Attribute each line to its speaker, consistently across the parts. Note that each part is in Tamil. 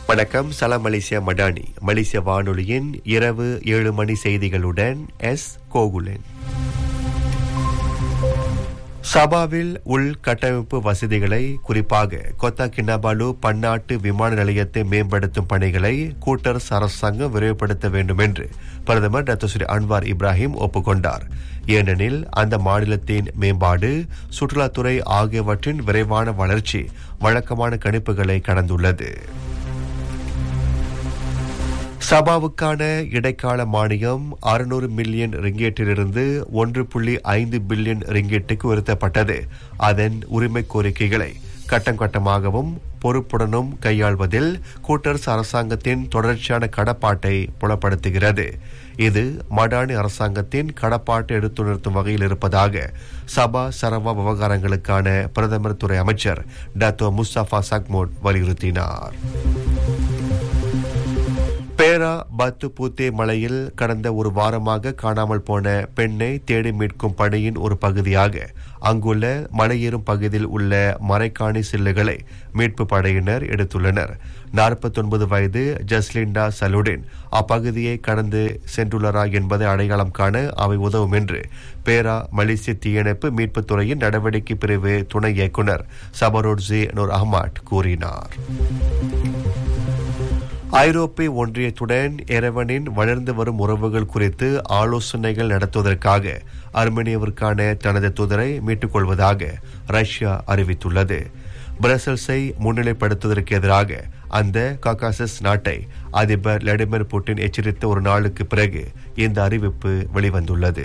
Speaker 1: வணக்கம் சலாம் மலேசியா மடானி மலேசிய வானொலியின் இரவு ஏழு மணி செய்திகளுடன் எஸ் கோகுலன் சபாவில் உள்கட்டமைப்பு வசதிகளை குறிப்பாக கொத்தா கிண்ணபாலு பன்னாட்டு விமான நிலையத்தை மேம்படுத்தும் பணிகளை கூட்டரசு அரசாங்கம் விரைவுபடுத்த வேண்டும் என்று பிரதமர் டாக்டர் ஸ்ரீ அன்வார் இப்ராஹிம் ஒப்புக்கொண்டார் ஏனெனில் அந்த மாநிலத்தின் மேம்பாடு சுற்றுலாத்துறை ஆகியவற்றின் விரைவான வளர்ச்சி வழக்கமான கணிப்புகளை கடந்துள்ளது சபாவுக்கான இடைக்கால மானியம் அறுநூறு மில்லியன் ரிங்கேட்டிலிருந்து ஒன்று புள்ளி ஐந்து பில்லியன் ரிங்கேட்டுக்கு உயர்த்தப்பட்டது அதன் உரிமை கோரிக்கைகளை கட்டம் கட்டமாகவும் பொறுப்புடனும் கையாள்வதில் கூட்டரசு அரசாங்கத்தின் தொடர்ச்சியான கடப்பாட்டை புலப்படுத்துகிறது இது மடானி அரசாங்கத்தின் கடப்பாட்டை எடுத்து நிறுத்தும் வகையில் இருப்பதாக சபா சரவா விவகாரங்களுக்கான பிரதமர் துறை அமைச்சர் டாக்டோ முஸ்தபா சக்மோட் வலியுறுத்தினார் பேரா பத்து பூத்தே மலையில் கடந்த ஒரு வாரமாக காணாமல் போன பெண்ணை தேடி மீட்கும் பணியின் ஒரு பகுதியாக அங்குள்ள மலையேறும் பகுதியில் உள்ள மறைக்காணி சில்லுகளை மீட்பு படையினர் எடுத்துள்ளனர் நாற்பத்தொன்பது வயது ஜஸ்லிண்டா சலுடின் அப்பகுதியை கடந்து சென்றுள்ளரா என்பதை அடையாளம் காண அவை உதவும் என்று பேரா மலேசிய தீயணைப்பு மீட்புத் துறையின் நடவடிக்கை பிரிவு துணை இயக்குநர் சபரோட்ஸி நூர் அஹ்மத் கூறினார் ஐரோப்பிய ஒன்றியத்துடன் எரவனின் வளர்ந்து வரும் உறவுகள் குறித்து ஆலோசனைகள் நடத்துவதற்காக அர்மேனியாவிற்கான தனது தூதரை மீட்டுக் கொள்வதாக ரஷ்யா அறிவித்துள்ளது பிரசல்ஸை முன்னிலைப்படுத்துவதற்கு எதிராக அந்த காகாசஸ் நாட்டை அதிபர் விளாடிமிர் புட்டின் எச்சரித்த ஒரு நாளுக்கு பிறகு இந்த அறிவிப்பு வெளிவந்துள்ளது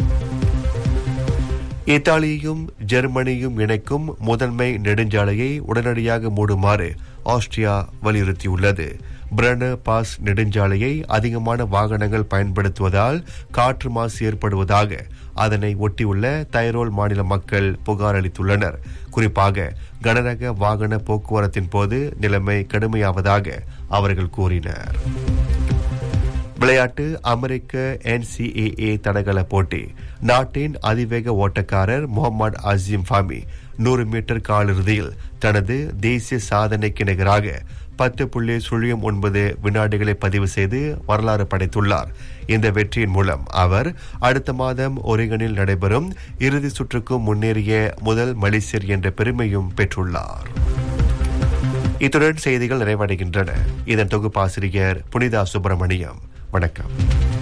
Speaker 1: இத்தாலியையும் ஜெர்மனியும் இணைக்கும் முதன்மை நெடுஞ்சாலையை உடனடியாக மூடுமாறு ஆஸ்திரியா வலியுறுத்தியுள்ளது பிரன பாஸ் நெடுஞ்சாலையை அதிகமான வாகனங்கள் பயன்படுத்துவதால் காற்று மாசு ஏற்படுவதாக அதனை ஒட்டியுள்ள தைரோல் மாநில மக்கள் புகார் அளித்துள்ளனர் குறிப்பாக கனரக வாகன போக்குவரத்தின் போது நிலைமை கடுமையாவதாக அவர்கள் கூறினர் விளையாட்டு அமெரிக்க என்சிஏஏ தடகள போட்டி நாட்டின் அதிவேக ஓட்டக்காரர் முகமது அசீம் ஃபாமி நூறு மீட்டர் காலிறுதியில் தனது தேசிய சாதனைக்கு நிகராக பத்து புள்ளி சுழியம் ஒன்பது வினாடிகளை பதிவு செய்து வரலாறு படைத்துள்ளார் இந்த வெற்றியின் மூலம் அவர் அடுத்த மாதம் ஒரிகனில் நடைபெறும் இறுதி சுற்றுக்கு முன்னேறிய முதல் மலேசியர் என்ற பெருமையும் பெற்றுள்ளார் இத்துடன் செய்திகள் நிறைவடைகின்றன இதன் தொகுப்பாசிரியர் புனிதா சுப்பிரமணியம் வணக்கம்